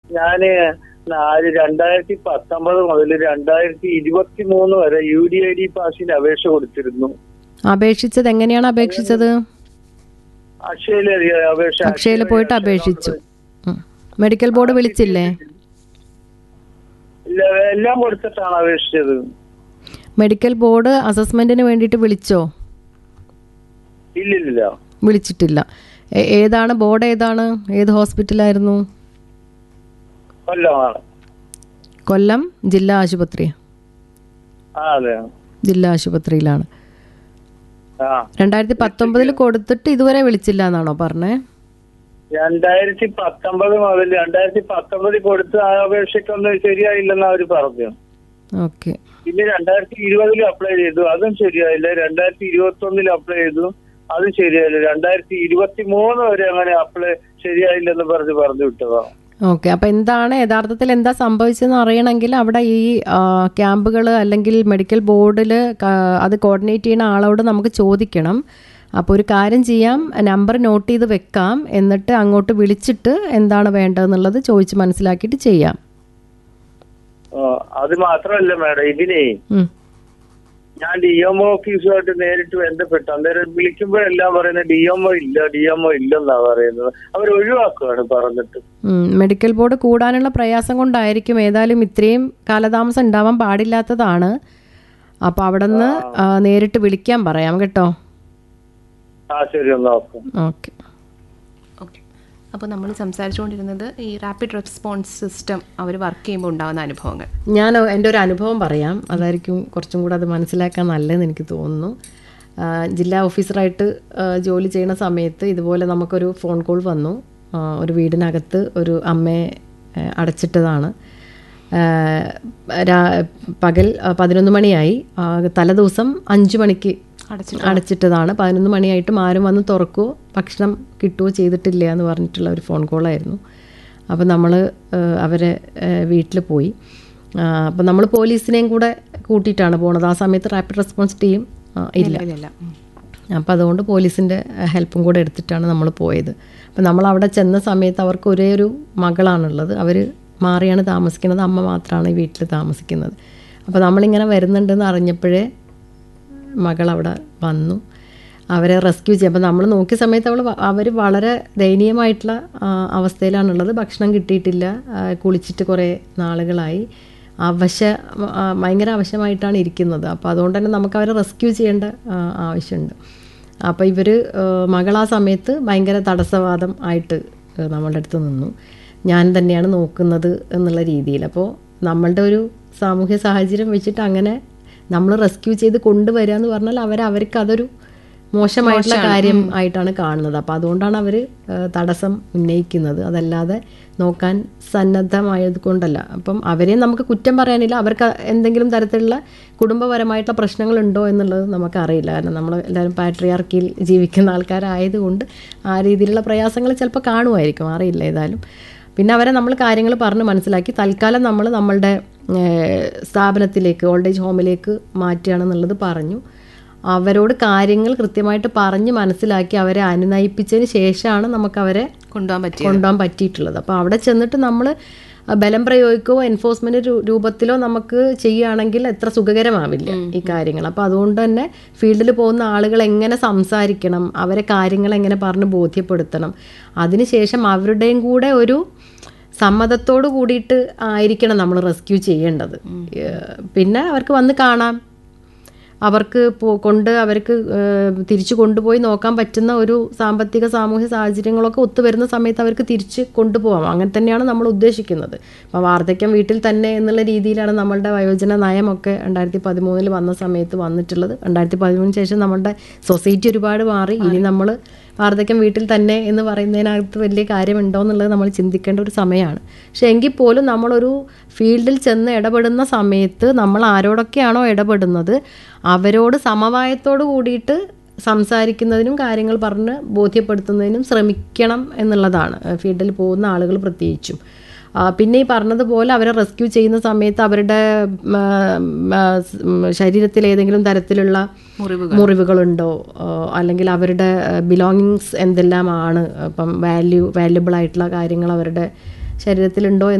ഞാന് നാല് രണ്ടായിരത്തി പത്തൊമ്പത് മുതൽ രണ്ടായിരത്തി ഇരുപത്തി മൂന്ന് വരെ യു ഡി ഐ ഡി പാസിന് അപേക്ഷ കൊടുത്തിരുന്നു അപേക്ഷിച്ചത് എങ്ങനെയാണ് അപേക്ഷിച്ചത് അക്ഷയയില് അപേക്ഷ അക്ഷയയിൽ പോയിട്ട് അപേക്ഷിച്ചു ഉം. മെഡിക്കൽ ബോർഡ് വിളിച്ചില്ലേ ഇല്ല എല്ലാം കൊടുത്തിട്ടാണ് അപേക്ഷിച്ചത് മെഡിക്കൽ ബോർഡ് അസസ്മെന്റിന് വേണ്ടിയിട്ട് വിളിച്ചോ ഇല്ലില്ല വിളിച്ചിട്ടില്ല ഏ- ഏതാണ് ബോർഡ് ഏതാണ് ഏത് ഹോസ്പിറ്റലായിരുന്നു കൊല്ലമാണ് കൊല്ലം ജില്ലാ ആശുപത്രി ആ അതെ ജില്ലാ ആശുപത്രിയിലാണ് ആ രണ്ടായിരത്തി പത്തൊമ്പതിൽ കൊടുത്തിട്ട് ഇതുവരെ വിളിച്ചില്ല എന്നാണോ പറഞ്ഞേ രണ്ടായിരത്തി പത്തൊമ്പത് മുതൽ രണ്ടായിരത്തി പത്തൊമ്പതിൽ കൊടുത്ത ആ അപേക്ഷയ്ക്കൊന്നും ശരിയായില്ലെന്ന് അവര് പറഞ്ഞു ഓക്കെ പിന്നെ രണ്ടായിരത്തി ഇരുപതിൽ അപ്ലൈ ചെയ്തു അതും ശരിയായില്ല രണ്ടായിരത്തി ഇരുപത്തി ഒന്നിൽ അപ്ലൈ ചെയ്തു അതും ശരിയായില്ല രണ്ടായിരത്തി ഇരുപത്തി മൂന്ന് വരെ അങ്ങനെ അപ്ലൈ ശരിയായില്ലെന്ന് പറഞ്ഞ് പറഞ്ഞു വിട്ടതാ ഓക്കെ അപ്പൊ എന്താണ് യഥാർത്ഥത്തിൽ എന്താ സംഭവിച്ചതെന്ന് അറിയണമെങ്കിൽ അവിടെ ഈ ക്യാമ്പുകൾ അല്ലെങ്കിൽ മെഡിക്കൽ ബോർഡിൽ അത് കോർഡിനേറ്റ് ചെയ്യുന്ന ആളോട് നമുക്ക് ചോദിക്കണം അപ്പോൾ ഒരു കാര്യം ചെയ്യാം നമ്പർ നോട്ട് ചെയ്ത് വെക്കാം എന്നിട്ട് അങ്ങോട്ട് വിളിച്ചിട്ട് എന്താണ് വേണ്ടതെന്നുള്ളത് ചോദിച്ച് മനസ്സിലാക്കിയിട്ട് ചെയ്യാം ആ, അത് മാത്രമല്ല മാഡം ഇതിനെ ഉം. ഞാൻ ഡി എം ഒ ഓഫീസുമായിട്ട് നേരിട്ട് ബന്ധപ്പെട്ടു അന്നേരം വിളിക്കുമ്പോഴെല്ലാം പറയുന്നത് ഡി എം ഒ ഇല്ല ഡി എം ഒ ഇല്ലെന്നാ പറയുന്നത് അവർ ഒഴിവാക്കുകയാണ് പറഞ്ഞിട്ട് ഉം, മെഡിക്കൽ ബോർഡ് കൂടാനുള്ള പ്രയാസം കൊണ്ടായിരിക്കും ഏതായാലും ഇത്രയും കാലതാമസം ഉണ്ടാവാൻ പാടില്ലാത്തതാണ് അപ്പോൾ അവിടെ നിന്ന് നേരിട്ട് വിളിക്കാൻ പറയാം കേട്ടോ ആ ശരി ഒന്ന് നോക്കാം ഓക്കെ ഓക്കെ അപ്പോൾ നമ്മൾ സംസാരിച്ചുകൊണ്ടിരുന്നത് ഈ റാപ്പിഡ് റെസ്പോൺസ് സിസ്റ്റം അവർ വർക്ക് ചെയ്യുമ്പോൾ ഉണ്ടാകുന്ന അനുഭവങ്ങൾ ഞാൻ എൻ്റെ ഒരു അനുഭവം പറയാം അതായിരിക്കും കുറച്ചും കൂടെ അത് മനസ്സിലാക്കാൻ നല്ലതെന്ന് എനിക്ക് തോന്നുന്നു ആ, ജില്ലാ ഓഫീസറായിട്ട് ആ, ജോലി ചെയ്യുന്ന സമയത്ത് ഇതുപോലെ നമുക്കൊരു ഫോൺ കോൾ വന്നു ആ, ഒരു വീടിനകത്ത് ഒരു അമ്മയെ ആ, അടച്ചിട്ടതാണ് ആ, രാ- പകൽ ആ, പതിനൊന്ന് മണിയായി ആ, തലേദിവസം അഞ്ച് മണിക്ക് അടച്ചിട്ടതാണ് പതിനൊന്ന് മണിയായിട്ടും ആരും വന്ന് തുറക്കുകയോ ഭക്ഷണം കിട്ടുകയോ ചെയ്തിട്ടില്ല എന്ന് പറഞ്ഞിട്ടുള്ള ഒരു ഫോൺ കോളായിരുന്നു അപ്പോൾ നമ്മൾ അവരെ വീട്ടിൽ പോയി അപ്പോൾ നമ്മൾ പോലീസിനെയും കൂടെ കൂട്ടിയിട്ടാണ് പോണത് ആ സമയത്ത് റാപ്പിഡ് റെസ്പോൺസ് ടീം ആ, ഇല്ല ഇല്ല അപ്പോൾ അതുകൊണ്ട് പോലീസിൻ്റെ ഹെൽപ്പും കൂടെ എടുത്തിട്ടാണ് നമ്മൾ പോയത് അപ്പോൾ നമ്മൾ അവിടെ ചെന്ന സമയത്ത് അവർക്ക് ഒരേ ഒരു മകളാണുള്ളത് അവർ മാറിയാണ് താമസിക്കുന്നത് അമ്മ മാത്രമാണ് ഈ വീട്ടിൽ താമസിക്കുന്നത് അപ്പോൾ നമ്മളിങ്ങനെ വരുന്നുണ്ടെന്ന് അറിഞ്ഞപ്പോഴേ മകൾ അവിടെ വന്നു അവരെ റെസ്ക്യൂ ചെയ്യാം അപ്പോൾ നമ്മൾ നോക്കിയ സമയത്ത് അവൾ അവർ വളരെ ദയനീയമായിട്ടുള്ള ആ, അവസ്ഥയിലാണുള്ളത് ഭക്ഷണം കിട്ടിയിട്ടില്ല ആ, കുളിച്ചിട്ട് കുറേ നാളുകളായി അവശ ആ, ഭയങ്കര അവശമായിട്ടാണ് ഇരിക്കുന്നത് അപ്പോൾ അതുകൊണ്ട് തന്നെ നമുക്ക് അവരെ റെസ്ക്യൂ ചെയ്യേണ്ട ആ, ആവശ്യമുണ്ട് അപ്പോൾ ഇവർ മകൾ ആ സമയത്ത് ഭയങ്കര തടസ്സവാദം ആയിട്ട് ആ, നമ്മളുടെ അടുത്ത് നിന്നു ഞാൻ തന്നെയാണ് നോക്കുന്നത് എന്നുള്ള രീതിയിൽ അപ്പോൾ നമ്മളുടെ ഒരു സാമൂഹ്യ സാഹചര്യം വെച്ചിട്ട് അങ്ങനെ നമ്മൾ റെസ്ക്യൂ ചെയ്ത് കൊണ്ടുവരിക എന്ന് പറഞ്ഞാൽ അവർ അവർക്ക് അതൊരു മോശമായിട്ടുള്ള കാര്യം ആയിട്ടാണ് കാണുന്നത് അപ്പോൾ അതുകൊണ്ടാണ് അവർ തടസ്സം ഉന്നയിക്കുന്നത് അതല്ലാതെ നോക്കാൻ സന്നദ്ധമായത് കൊണ്ടല്ല അപ്പം അവരെയും നമുക്ക് കുറ്റം പറയാനില്ല അവർക്ക് എന്തെങ്കിലും തരത്തിലുള്ള കുടുംബപരമായിട്ടുള്ള പ്രശ്നങ്ങളുണ്ടോ എന്നുള്ളത് നമുക്കറിയില്ല കാരണം നമ്മൾ എല്ലാവരും പാട്രിയാർക്കിയിൽ ജീവിക്കുന്ന ആൾക്കാരായതുകൊണ്ട് ആ രീതിയിലുള്ള പ്രയാസങ്ങൾ ചിലപ്പോൾ കാണുമായിരിക്കും അറിയില്ല ഏതായാലും പിന്നെ അവരെ നമ്മൾ കാര്യങ്ങൾ പറഞ്ഞ് മനസ്സിലാക്കി തൽക്കാലം നമ്മൾ നമ്മളുടെ ഏഹ്, സ്ഥാപനത്തിലേക്ക് ഓൾഡ് ഏജ് ഹോമിലേക്ക് മാറ്റുകയാണെന്നുള്ളത് പറഞ്ഞു അവരോട് കാര്യങ്ങൾ കൃത്യമായിട്ട് പറഞ്ഞ് മനസ്സിലാക്കി അവരെ അനുനയിപ്പിച്ചതിന് ശേഷമാണ് നമുക്ക് അവരെ കൊണ്ടുപോകാൻ പറ്റിയ കൊണ്ടുപോകാൻ പറ്റിയിട്ടുള്ളത് അപ്പോൾ അവിടെ ചെന്നിട്ട് നമ്മൾ ബലം പ്രയോഗിക്കുകയോ എൻഫോഴ്സ്മെന്റ് രൂപത്തിലോ നമുക്ക് ചെയ്യുകയാണെങ്കിൽ എത്ര സുഖകരമാവില്ല ഈ കാര്യങ്ങൾ അപ്പോൾ അതുകൊണ്ട് തന്നെ ഫീൽഡിൽ പോകുന്ന ആളുകൾ എങ്ങനെ സംസാരിക്കണം അവരെ കാര്യങ്ങൾ എങ്ങനെ പറഞ്ഞ് ബോധ്യപ്പെടുത്തണം അതിനുശേഷം അവരുടെയും കൂടെ ഒരു സമ്മതത്തോട് കൂടിയിട്ട് ആയിരിക്കണം നമ്മൾ റെസ്ക്യൂ ചെയ്യേണ്ടത് ഏഹ് പിന്നെ അവർക്ക് വന്ന് കാണാം അവർക്ക് പോ- കൊണ്ട് അവർക്ക് ഏഹ്, തിരിച്ചു കൊണ്ടുപോയി നോക്കാൻ പറ്റുന്ന ഒരു സാമ്പത്തിക സാമൂഹ്യ സാഹചര്യങ്ങളൊക്കെ ഒത്തുവരുന്ന സമയത്ത് അവർക്ക് തിരിച്ച് കൊണ്ടുപോകാം അങ്ങനെ തന്നെയാണ് നമ്മൾ ഉദ്ദേശിക്കുന്നത് അപ്പോൾ വാർദ്ധക്യം വീട്ടിൽ തന്നെ എന്നുള്ള രീതിയിലാണ് നമ്മളുടെ വയോജന നയമൊക്കെ രണ്ടായിരത്തി പതിമൂന്നിൽ വന്ന സമയത്ത് വന്നിട്ടുള്ളത് രണ്ടായിരത്തി പതിമൂന്നിന് ശേഷം നമ്മളുടെ സൊസൈറ്റി ഒരുപാട് മാറി ഇനി നമ്മൾ വാർദ്ധക്യം വീട്ടിൽ തന്നെ എന്ന് പറയുന്നതിനകത്ത് വലിയ കാര്യമുണ്ടോ എന്നുള്ളത് നമ്മൾ ചിന്തിക്കേണ്ട ഒരു സമയമാണ് പക്ഷെ എങ്കിൽ പോലും നമ്മളൊരു ഫീൽഡിൽ ചെന്ന് ഇടപെടുന്ന സമയത്ത് നമ്മൾ ആരോടൊക്കെയാണോ ഇടപെടുന്നത് അവരോട് സമവായത്തോട് കൂടിയിട്ട് സംസാരിക്കുന്നതിനും കാര്യങ്ങൾ പറഞ്ഞ് ബോധ്യപ്പെടുത്തുന്നതിനും ശ്രമിക്കണം എന്നുള്ളതാണ് ഫീൽഡിൽ പോകുന്ന ആളുകൾ പ്രത്യേകിച്ചും ആ, പിന്നെ ഈ പറഞ്ഞതുപോലെ അവരെ റെസ്ക്യൂ ചെയ്യുന്ന സമയത്ത് അവരുടെ ഉം, ആ, ഉം, ശരീരത്തിൽ ഏതെങ്കിലും തരത്തിലുള്ള മുറിവുകൾ മുറിവുകളുണ്ടോ ആ, അല്ലെങ്കിൽ അവരുടെ ബിലോങ്ങിങ്സ് എന്തെല്ലാമാണ് ഇപ്പം വാല്യൂ വാല്യുബിൾ ആയിട്ടുള്ള കാര്യങ്ങൾ അവരുടെ ശരീരത്തിലുണ്ടോ എന്ന്